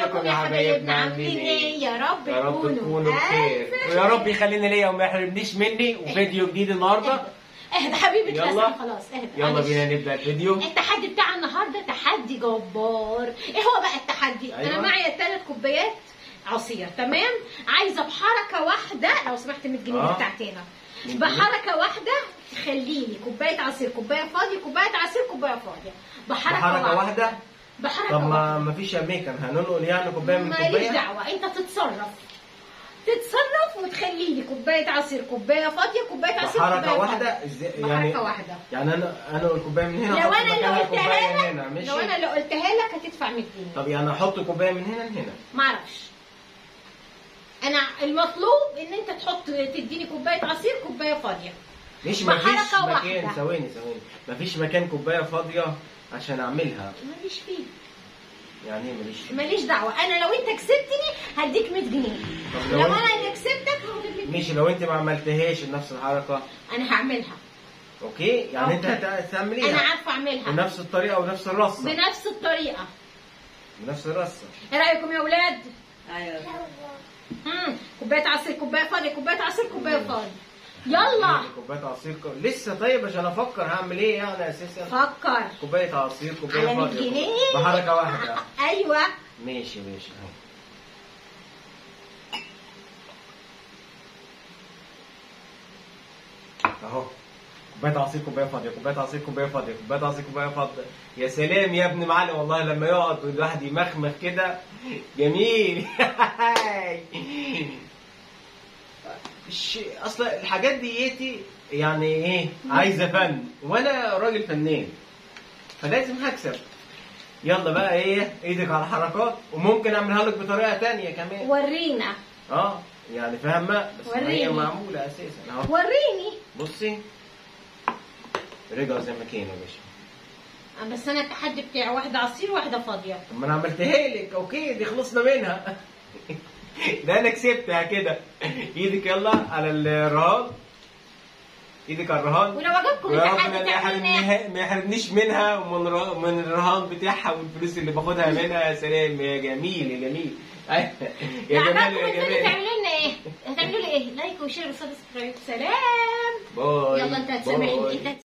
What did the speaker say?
ازيكم يا حبايبنا عاملين ايه؟ يا رب يا رب تكونوا تكونوا بخير ألف ويا رب يخلينا ليا وما يحرمنيش مني وفيديو جديد النهارده اهدى حبيبي يلا. اتلسع خلاص اهدى يلا معلش. بينا نبدا الفيديو التحدي بتاع النهارده تحدي جبار ايه هو بقى التحدي أيوة. انا معايا ثلاث كوبايات عصير تمام عايزه بحركه واحده لو سمحت 100 جنيه آه. بتاعتنا 100 جنيه. بحركه واحده تخليني كوبايه عصير كوبايه فاضيه كوبايه عصير كوبايه فاضيه بحركه, بحركه واحده بحركه طب واحده ما ما فيش امريكان هننقل يعني كوبايه من ماليش كوبايه دعوه انت تتصرف تتصرف وتخلي لي كوبايه عصير كوبايه فاضيه كوبايه عصير بحركه كوبايه واحده فاضية. ازاي بحركه يعني واحده يعني انا انقل كوبايه من هنا لو أحط انا اللي مكانها قلتها كوباية هنا لك ماشي لو انا اللي قلتها لك هتدفع 100 جنيه طب يعني احط كوبايه من هنا لهنا معرفش انا المطلوب ان انت تحط تديني كوبايه عصير كوبايه فاضيه مش ما فيش بحركة مكان واحدة. ثواني ثواني ما فيش مكان كوبايه فاضيه عشان اعملها ماليش فيه يعني ايه ماليش فيه؟ ماليش دعوه انا لو انت كسبتني هديك 100 جنيه طب لو لو انا انت اللي كسبتك هاخد 100 جنيه ماشي لو انت ما عملتهاش نفس الحركه انا هعملها اوكي يعني انت أوكي. هت- انا هتعمليها عارفه اعملها بنفس الطريقه ونفس الرصه بنفس الطريقه بنفس الرصه ايه رايكم يا اولاد ايوه مم. كوبايه عصير كوبايه فاضيه كوبايه عصير كوبايه فاضيه يلا كوبايه عصير كو... لسه طيب عشان افكر هعمل ايه يعني اساسا فكر كوبايه عصير كوبايه على 100 فاضيه جنيه بحركه واحده ايوه ماشي ماشي اهو. اهو كوبايه عصير كوبايه فاضيه كوبايه عصير كوبايه فاضيه كوبايه عصير كوبايه فاضيه يا سلام يا ابن معلم والله لما يقعد والواحد يمخمخ كده جميل الش- اصل الحاجات ديتي يعني ايه عايزه فن وانا راجل فنان فلازم هكسب يلا بقى ايه ايدك على الحركات وممكن اعملها لك بطريقه تانية كمان ورينا اه يعني فاهمه بس ما هي وريني. معموله اساسا اهو وريني بصي رجعوا زي ما كانوا يا باشا بس انا التحدي بتاعي واحده عصير واحده فاضيه طب ما انا عملتها لك اوكي دي خلصنا منها ده انا كسبتها كده ايدك يلا على الرهان ايدك على الرهان ولو عجبكم ويا رب التحدي ما تعملوا ايه يحرمني- ما يحرمنيش منها ومن ر- من الرهان بتاعها والفلوس اللي باخدها منها يا سلام يا جميل يا جميل يا لو جمال عجبكم يا الفيديو جمال تعملوا لنا ايه هتعملوا لي ايه لايك وشير وسبسكرايب سلام باي يلا انت هتسامحني باي. انت